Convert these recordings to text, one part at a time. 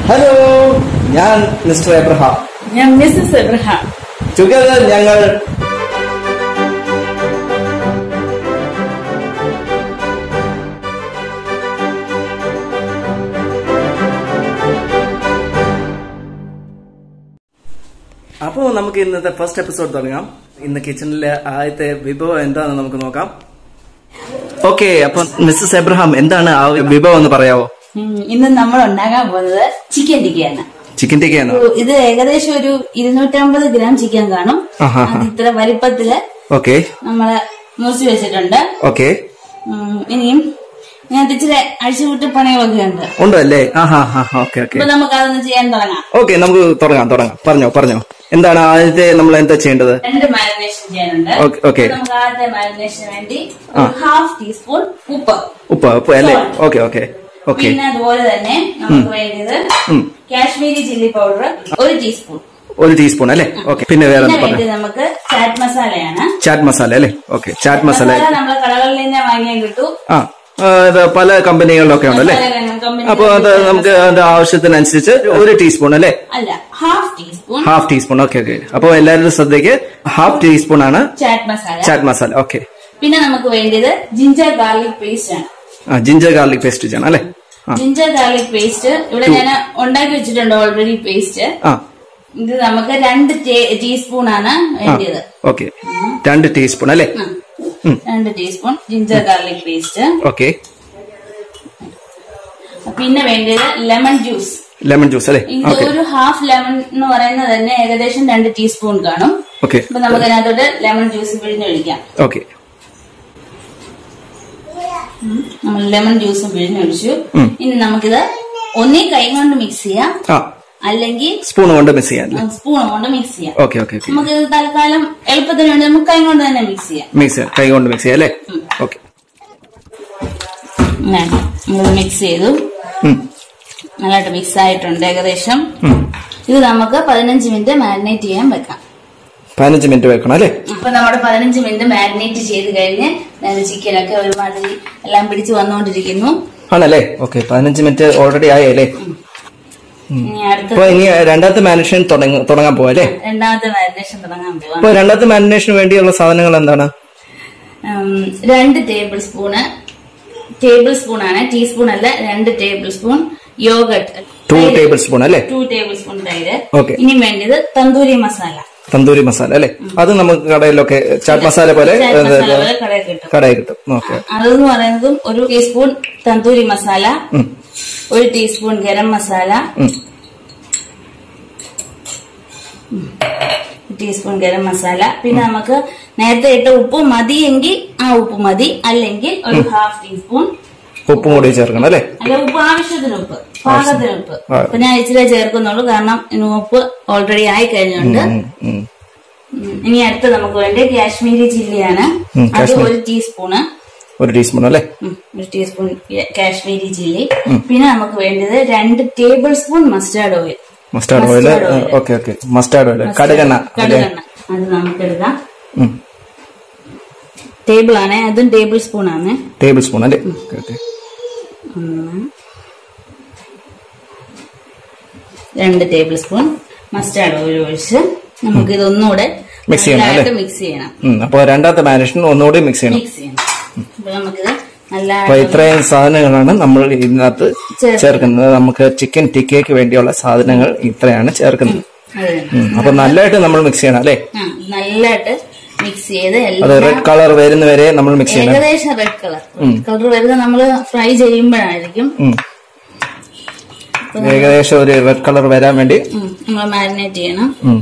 Hello ഞാൻ mister Abraham ഞാൻ missus Abraham together ഞങ്ങൾ അപ്പോൾ നമുക്ക് ഇന്നത്തെ ഫസ്റ്റ് എപ്പിസോഡ് തുടങ്ങാം ഇന്ന് കിച്ചണിലെ ആദ്യത്തെ വിഭവം എന്താണെന്ന് നമുക്ക് നോക്കാം ഓക്കെ അപ്പൊ മിസ്സസ് എബ്രഹാം എന്താണ് ആ വിഭവം എന്ന് പറയാവോ ഉം, ഇന്ന് നമ്മൾ ഉണ്ടാക്കാൻ പോകുന്നത് ചിക്കൻ ടിക്കയാണ് ചിക്കൻ ടിക്കയാണോ ഇത് ഏകദേശം ഒരു ഇരുന്നൂറ്റമ്പത് ഗ്രാം ചിക്കൻ കാണും ആഹാ. അത് ഇത്ര വലിപ്പത്തില് ഓക്കെ നമ്മള് മുറിച്ച് വെച്ചിട്ടുണ്ട് ഓക്കെ ഉം, ഇനിയും ഞാൻ ഇച്ചിരി അഴിച്ചുവിട്ട് പണികളൊക്കെ ഉണ്ട് ഉണ്ടല്ലേ ആ ഹാ ഹാ ഓക്കെ ഓക്കെ അപ്പൊ നമുക്ക് അതൊന്ന് ചെയ്യാൻ തുടങ്ങാം ഓക്കെ നമുക്ക് തുടങ്ങാം തുടങ്ങാം പറഞ്ഞോ പറഞ്ഞോ എന്താണ് ആദ്യത്തെ നമ്മൾ എന്താ ചെയ്യേണ്ടത് രണ്ട് മാരിനേഷൻ ചെയ്യാനുണ്ട് ഓക്കെ, ഓക്കെ. അപ്പൊ നമുക്ക് ആദ്യത്തെ മാരിനേഷന് വേണ്ടി ഹാഫ് ടീസ്പൂൺ ഉപ്പ് ഉപ്പ് ഉപ്പ് അല്ലേ ഓക്കെ ഓക്കെ ഓക്കെ പിന്നെ അതുപോലെ തന്നെ നമുക്ക് വേണ്ടത് ഉം. കാശ്മീരി ചില്ലി പൗഡർ ഒരു ടീസ്പൂൺ ഒരു ടീസ്പൂൺ അല്ലേ ഓക്കെ പിന്നെ വേറെ പിന്നെ എന്താ പറഞ്ഞോ വേണ്ടത് നമുക്ക് ചാറ്റ് മസാലയാണ് ചാറ്റ് മസാല അല്ലേ ഓക്കെ ചാറ്റ് മസാല മസാല നമ്മൾ കടകളിൽ നിന്ന് വാങ്ങിയാൽ കിട്ടും ആ ആ, ഇത് പല കമ്പനികളിലൊക്കെ ഉണ്ടല്ലേ അപ്പൊ അത് നമുക്ക് അതിന്റെ ആവശ്യത്തിനനുസരിച്ച് ഒരു ടീസ്പൂൺ അല്ലേ അല്ല half teaspoon half teaspoon okay okay അപ്പൊ എല്ലാവരുടെ ശ്രദ്ധയ്ക്ക് ഹാഫ് ടീസ്പൂൺ ആണ് ചാറ്റ് മസാല ചാറ്റ് മസാല ഓക്കെ പിന്നെ നമുക്ക് വേണ്ടത് ജിഞ്ചർ ഗാർലിക് പേസ്റ്റ് ആണ് ആ ജിഞ്ചർ ഗാർലിക് പേസ്റ്റ് ചെയ്യണം അല്ലേ ആ ജിഞ്ചർ ഗാർലിക് പേസ്റ്റ് ഇവിടെ ഞാൻ ഉണ്ടാക്കി വെച്ചിട്ടുണ്ട് ഓൾറെഡി പേസ്റ്റ് ആ ഇത് നമുക്ക് രണ്ട് ടീസ്പൂൺ ആണ് വേണ്ടത് ഓക്കെ രണ്ട് ടീസ്പൂൺ അല്ലേ ആ. രണ്ട് teaspoon ginger garlic paste okay പിന്നെ വേണ്ടത് ലെമൺ ജ്യൂസ് ലെമൺ ജ്യൂസ് അല്ലേ ഇത് ഓക്കെ ഒരു ഹാഫ് ലെമൺ എന്ന് പറയുന്നത് തന്നെ ഏകദേശം രണ്ട് ടീസ്പൂൺ കാണും ഓക്കെ അപ്പൊ നമുക്ക് അതിനകത്തോട്ട് ലെമൺ ജ്യൂസ് പിഴിഞ്ഞൊഴിക്കാം ഓക്കെ നമ്മൾ ലെമൺ ജ്യൂസും പിഴിഞ്ഞൊഴിച്ചു ഉം. ഇനി നമുക്കിത് ഒന്നീ കൈ കൊണ്ട് മിക്സ് ചെയ്യാം ആ അല്ലെങ്കിൽ സ്പൂൺ കൊണ്ട് മിക്സ് ചെയ്യാൻ സ്പൂൺ കൊണ്ട് മിക്സ് ചെയ്യാം ഓക്കെ ഓക്കെ ഓക്കെ നമുക്ക് ഇത് തൽക്കാലം എളുപ്പത്തിന് വേണ്ടി നമുക്ക് കൈ കൊണ്ട് തന്നെ മിക്സ് ചെയ്യാം മിക്സ് ചെയ്യാം കൈ കൊണ്ട് മിക്സ് ചെയ്യാം അല്ലേ ഓക്കെ ഇങ്ങനെ നമ്മൾ മിക്സ് ചെയ്തു നല്ലതായിട്ട് മിക്സ് ആയിട്ടുണ്ട് ഏകദേശം ഇത് നമുക്ക് പതിനഞ്ച് മിനിറ്റ് മാരിനേറ്റ് ചെയ്യാൻ വെക്കാം പതിനഞ്ച് മിനിറ്റ് വെക്കണം അല്ലേ അപ്പൊ നമ്മുടെ പതിനഞ്ച് മിനിറ്റ് മാരിനേറ്റ് ചെയ്ത് കഴിഞ്ഞ് ചിക്കനൊക്കെ ഒരുമാതിരി എല്ലാം പിടിച്ച് വന്നുകൊണ്ടിരിക്കുന്നു ആണല്ലേ ഓക്കെ പതിനഞ്ച് മിനിറ്റ് ഓൾറെഡി ആയല്ലേ ഇനി അടുത്ത അപ്പൊ ഇനി രണ്ടാമത്തെ മാരിനേഷൻ തുടങ്ങാൻ പോവാ അല്ലേ രണ്ടാമത്തെ മാരിനേഷൻ തുടങ്ങാൻ പോവാം അപ്പൊ രണ്ടാമത്തെ മാരിനേഷന് വേണ്ടിയുള്ള സാധനങ്ങൾ എന്താണ് ഉം, രണ്ട് ടേബിൾ സ്പൂണ് ടേബിൾ സ്പൂൺ ആണ് ടീസ്പൂൺ അല്ല രണ്ട് tablespoon yogurt two tablespoon അല്ലേ ടു ടേബിൾ സ്പൂൺ തൈര് Okay. ഇനി വേണ്ടത് തന്തൂരി മസാല തന്തൂരി മസാല അല്ലേ അത് നമുക്ക് കടയിലൊക്കെ ചാറ്റ് മസാല പോലെ ചാറ്റ് മസാല പോലെ കടയിൽ കിട്ടും കടയിൽ കിട്ടും ഓക്കെ അതെന്ന് പറയുന്നതും ഒരു ടീസ്പൂൺ തന്തൂരി മസാല ഒരു ടീസ്പൂൺ ഗരം മസാല ഒരു ടീസ്പൂൺ ഗരം മസാല പിന്നെ നമുക്ക് നേരത്തെ ഇട്ട ഉപ്പ് മതിയെങ്കിൽ ആ ഉപ്പ് മതി അല്ലെങ്കിൽ ഒരു ഹാഫ് ടീസ്പൂൺ ഉപ്പും കൂടി ചേർക്കണം അല്ലേ അല്ല ഉപ്പ് ആവശ്യത്തിന് ഉപ്പ് പാകത്തിന് ഉപ്പ് ആ. അപ്പൊ ഞാൻ ഇച്ചിരി ചേർക്കുന്നുള്ളൂ കാരണം ഇനി ഉപ്പ് ഓൾറെഡി ആയി കഴിഞ്ഞുണ്ട് ഉം, ഉം. ഉം. ഇനി അടുത്ത് നമുക്ക് വേണ്ടി കാശ്മീരി ചില്ലിയാണ് ഉം, അത് കാശ്മീരി. ഒരു ടീസ്പൂണ് ഒരു ടീസ്പൂൺ അല്ലേ ഉം, ഒരു ടീസ്പൂൺ കാശ്മീരി ചില്ലി പിന്നെ നമുക്ക് വേണ്ടത് രണ്ട് tablespoon mustard oil mustard oil Mustard oil. Okay okay mustard oil കടുകെണ്ണ അല്ലേ കടുകെണ്ണ അത് നമുക്ക് എടുക്കാം ഉം. ടേബിൾ ആണ് അതും ടേബിൾ സ്പൂൺ ആണ് ടേബിൾ സ്പൂൺ അല്ലേ ഓക്കെ ഓക്കെ ഒന്ന് രണ്ട് ടേബിൾ സ്പൂൺ മസ്റ്റാർഡ് ഓയിൽ ഒഴിച്ച് നമുക്ക് ഇതൊന്നുകൂടെ Mix ചെയ്യണം, അല്ലേ? മിക്സ് ചെയ്യണം ഉം, അപ്പൊ രണ്ടാമത്തെ മാരിനേഷൻ ഒന്നുകൂടി മിക്സ് ചെയ്യണം മിക്സ് ചെയ്യണം അപ്പൊ നമുക്കിത് നല്ല അപ്പൊ ഇത്രയും സാധനങ്ങളാണ് നമ്മൾ ഇതിനകത്ത് ചേർക്കുന്നത്. ചേർക്കുന്നത് നമുക്ക് ചിക്കൻ ടിക്കയ്ക്ക് വേണ്ടിയുള്ള സാധനങ്ങൾ ഇത്രയാണ് ചേർക്കുന്നത് അതെ. ഉം, അപ്പൊ നല്ലതായിട്ട് നമ്മൾ മിക്സ് ചെയ്യണം അല്ലേ ആ, നല്ലതായിട്ട് മിക്സ് ചെയ്ത് അത് എല്ലാം റെഡ് കളർ വരുന്നവരെ നമ്മൾ മിക്സ് ചെയ്യണം ഏകദേശം റെഡ് കളർ റെഡ് കളർ വരുന്നത് നമ്മൾ ഫ്രൈ ചെയ്യുമ്പോഴായിരിക്കും ഉം. ഏകദേശം ഒരു റെഡ് കളർ വരാൻ വേണ്ടി നമ്മൾ മാരിനേറ്റ് ചെയ്യണം ഉം.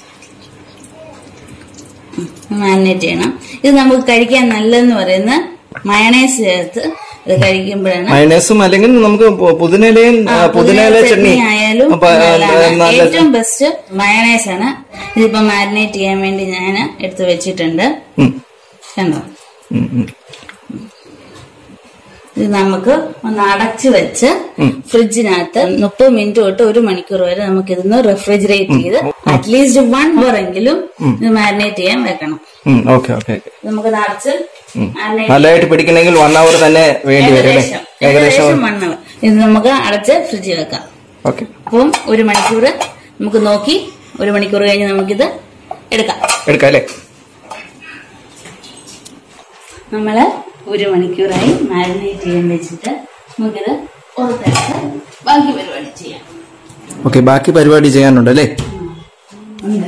മാരിനേറ്റ് ചെയ്യണം ഇത് നമുക്ക് കഴിക്കാൻ നല്ലതെന്ന് പറയുന്ന മയണൈസ് ചേർത്ത് ഇത് കഴിക്കുമ്പോഴാണ് മയണേസും അല്ലെങ്കിൽ നമുക്ക് പു- പുതിനയിലയും ആ, പുതിനയില ചട്നി ആയാലും അപ്പൊ, ആ, നല്ലതാണ്. നല്ല ഏറ്റവും ബെസ്റ്റ് മയണൈസ് ആണ് ഇതിപ്പോ മാരിനേറ്റ് ചെയ്യാൻ വേണ്ടി ഞാൻ എടുത്തു വെച്ചിട്ടുണ്ട് ഉം, കണ്ടോ ഉം, ഉം. ഇത് നമുക്ക് ഒന്ന് അടച്ചു വെച്ച് ഫ്രിഡ്ജിനകത്ത് മുപ്പത് മിനിറ്റ് തൊട്ട് ഒരു മണിക്കൂർ വരെ നമുക്ക് ഇതൊന്ന് റെഫ്രിജറേറ്റ് ചെയ്ത് അറ്റ്ലീസ്റ്റ് വൺ അവർ എങ്കിലും ഇത് മാരിനേറ്റ് ചെയ്യാൻ വെക്കണം ഉം, ഓക്കെ ഓക്കെ ഓക്കെ. നമുക്ക് അടച്ച് marinate നല്ലതായിട്ട് പിടിക്കണമെങ്കിൽ വൺ അവർ തന്നെ വേണ്ടി വരും അല്ലേ ഏകദേശം ഏകദേശം ഏകദേശം വൺ അവർ ഇത് നമുക്ക് അടച്ച് ഫ്രിഡ്ജിൽ വെക്കാം ഓക്കെ അപ്പം ഒരു മണിക്കൂർ നമുക്ക് നോക്കി ഒരു മണിക്കൂർ കഴിഞ്ഞ് നമുക്കിത് എടുക്കാം എടുക്കാം അല്ലേ നമ്മള് ഒരു മണിക്കൂറായി മാരിനേറ്റ് ചെയ്യാൻ വെച്ചിട്ട് നമുക്കിത് പുറത്തെടുത്ത് ബാക്കി പരിപാടി ചെയ്യാം ഓക്കെ ബാക്കി പരിപാടി ചെയ്യാനുണ്ട് അല്ലേ ഉണ്ട്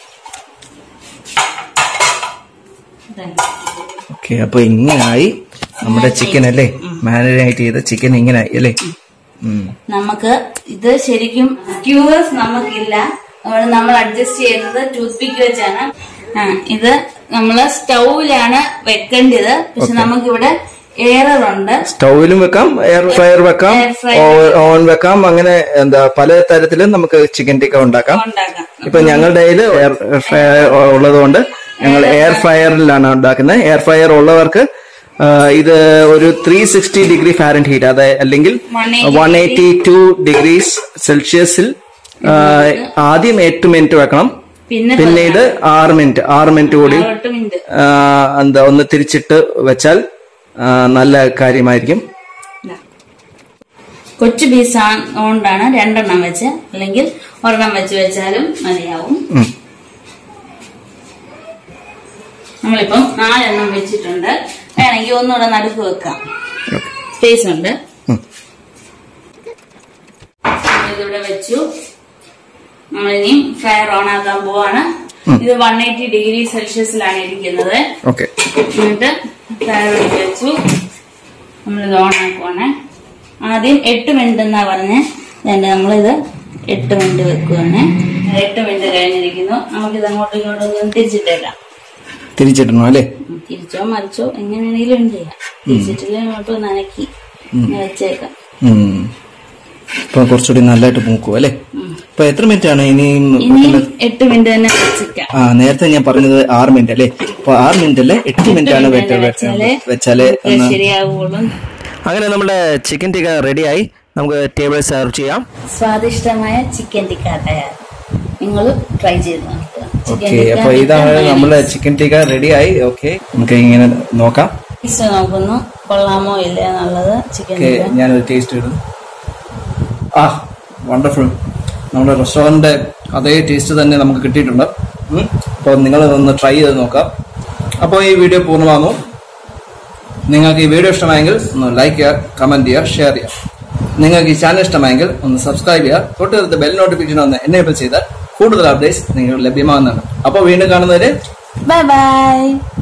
ഓക്കെ അപ്പൊ ഇങ്ങനായി നമ്മുടെ ചിക്കൻ അല്ലേ മാരിനേറ്റ് ചെയ്ത ചിക്കൻ ഇങ്ങനായി അല്ലേ ഉം. നമുക്ക് ഇത് ശരിക്കും ക്യൂവേഴ്സ് നമുക്കില്ല അതുകൊണ്ട് നമ്മൾ അഡ്ജസ്റ്റ് ചെയ്യുന്നത് ടൂത്ത് പിക്ക് വെച്ചാണ് ആ ഇത് നമ്മള് സ്റ്റൗവിലാണ് വെക്കേണ്ടത് പക്ഷെ നമുക്കിവിടെ എയറർ ഉണ്ട് സ്റ്റൗവിലും വെക്കാം എയർ ഫ്രയർ വെക്കാം Air fryer. ഓവൻ വെക്കാം അങ്ങനെ എന്താ പല തരത്തിലും നമുക്ക് ചിക്കൻ ടിക്ക ഉണ്ടാക്കാം ഉണ്ടാക്കാം ഇപ്പൊ ഞങ്ങളുടെ കയ്യിൽ എയർ ഫ്രയർ ഉള്ളതുകൊണ്ട് ഞങ്ങൾ എയർ ഫ്രയറിലാണ് ഉണ്ടാക്കുന്നത് എയർ ഫ്രയർ ഉള്ളവർക്ക് ആ, ഇത് ഒരു three sixty degree Fahrenheit അതായത് അല്ലെങ്കിൽ 180 വൺ എയ്റ്റി ടു ഡിഗ്രീസ് സെൽഷ്യസിൽ ആ, ആദ്യം എട്ട് മിനിറ്റ് വെക്കണം പിന്നെ പിന്നീട് ആറ് മിനിറ്റ് ആറ് മിനിറ്റ് കൂടി പതിനെട്ട് മിനിറ്റ് ആ, എന്താ ഒന്ന് തിരിച്ചിട്ട് വെച്ചാൽ ആ, നല്ല കാര്യമായിരിക്കും ഇതാ. കൊച്ചു പീസ് കൊണ്ടാണ് രണ്ടെണ്ണം വെച്ച് അല്ലെങ്കിൽ ഒരെണ്ണം വെച്ച് വെച്ചാലും മതിയാവും ഉം. നമ്മളിപ്പം നാലെണ്ണം വെച്ചിട്ടുണ്ട് വേണമെങ്കിൽ ഒന്നുകൂടെ നടുക്ക് വെക്കാം ഓക്കെ. സ്പേസ് ഉണ്ട് ഉം. ഇതിവിടെ വെച്ചു നമ്മളിനി ഫ്രയർ ഓൺ ആക്കാൻ പോവാണ് ഇത് വൺ എയ്റ്റി ഡിഗ്രി സെൽഷ്യസിലാണ് ഇരിക്കുന്നത് ഓക്കെ എന്നിട്ട് ഫ്രയർ വെച്ചു നമ്മളിത് ഓൺ ആക്കുവാണ് ആദ്യം എട്ട് മിനിറ്റ് എന്നാ പറഞ്ഞ് then നമ്മളിത് എട്ട് മിനിറ്റ് വെക്കുവാണ് എട്ട് മിനിറ്റ് കഴിഞ്ഞിരിക്കുന്നു നമുക്കിത് അങ്ങോട്ടും ഇങ്ങോട്ടും ഒന്നും തിരിച്ചിട്ടേക്കാം തിരിച്ചിടണം അല്ലേ ഉം, തിരിച്ചോ മറിച്ചോ എങ്ങനെ വേണമെങ്കിലും ചെയ്യാം തിരിച്ചിട്ടില്ല അങ്ങോട്ട് നനക്കി ഇങ്ങനെ വെച്ചേക്കാം ഉം. ഇപ്പൊ കുറച്ചുകൂടി നല്ലതായിട്ട് മൂക്കും അല്ലേ ഉം. ഇപ്പൊ എത്ര മിനിറ്റ് ആണ് ഇനിയും ഇനിയും എട്ട് മിനിറ്റ് തന്നെ വെച്ചിക്കാം ആ നേരത്തെ ഞാൻ പറഞ്ഞത് ആറ് മിനിറ്റ് അല്ലേ അപ്പൊ ആറ് മിനിറ്റ് അല്ലേ എട്ട് മിനിറ്റ് ആണ് വെച്ച വെച്ചാലേ വെച്ചാല് നമുക്ക് ശരിയാവുള്ളൂ അങ്ങനെ നമ്മുടെ ചിക്കൻ ടിക്ക റെഡിയായി നമുക്ക് ടേബിൾ സെർവ് ചെയ്യാം സ്വാദിഷ്ടമായ ചിക്കൻ ടിക്ക തയ്യാർ നിങ്ങൾ ട്രൈ ചെയ്ത് നോക്കുക ഓക്കെ ചിക്കൻ ടിക്ക അപ്പൊ ഇതാണ് നമ്മുടെ ചിക്കൻ ടിക്ക റെഡിയായി ഓക്കെ നമുക്ക് ഇങ്ങനെ നോക്കാം ടേസ്റ്റ് നോക്കുന്നു കൊള്ളാമോ ഇല്ലേ എന്നുള്ളത് ചിക്കൻ ഓക്കെ ടിക്ക ഞാനൊരു ടേസ്റ്റ് ഇടുന്നു ആ വണ്ടർഫുൾ നമ്മുടെ റെസ്റ്റോറൻറ്റിന്റെ അതേ ടേസ്റ്റ് തന്നെ നമുക്ക് കിട്ടിയിട്ടുണ്ട് ഉം. അപ്പോൾ നിങ്ങൾ ഒന്ന് ട്രൈ ചെയ്ത് നോക്കാം അപ്പോൾ ഈ വീഡിയോ പൂർണ്ണമാകുന്നു നിങ്ങൾക്ക് ഈ വീഡിയോ ഇഷ്ടമായെങ്കിൽ ഒന്ന് ലൈക്ക് ചെയ്യുക കമന്റ് ചെയ്യുക ഷെയർ ചെയ്യുക നിങ്ങൾക്ക് ഈ ചാനൽ ഇഷ്ടമായെങ്കിൽ ഒന്ന് സബ്സ്ക്രൈബ് ചെയ്യുക തൊട്ടടുത്ത് ബെൽ നോട്ടിഫിക്കേഷൻ ഒന്ന് എനേബിൾ ചെയ്താൽ കൂടുതൽ അപ്ഡേറ്റ്സ് നിങ്ങൾ ലഭ്യമാകുന്നതാണ് അപ്പോൾ വീണ്ടും കാണുന്നവരെ ബൈ ബൈ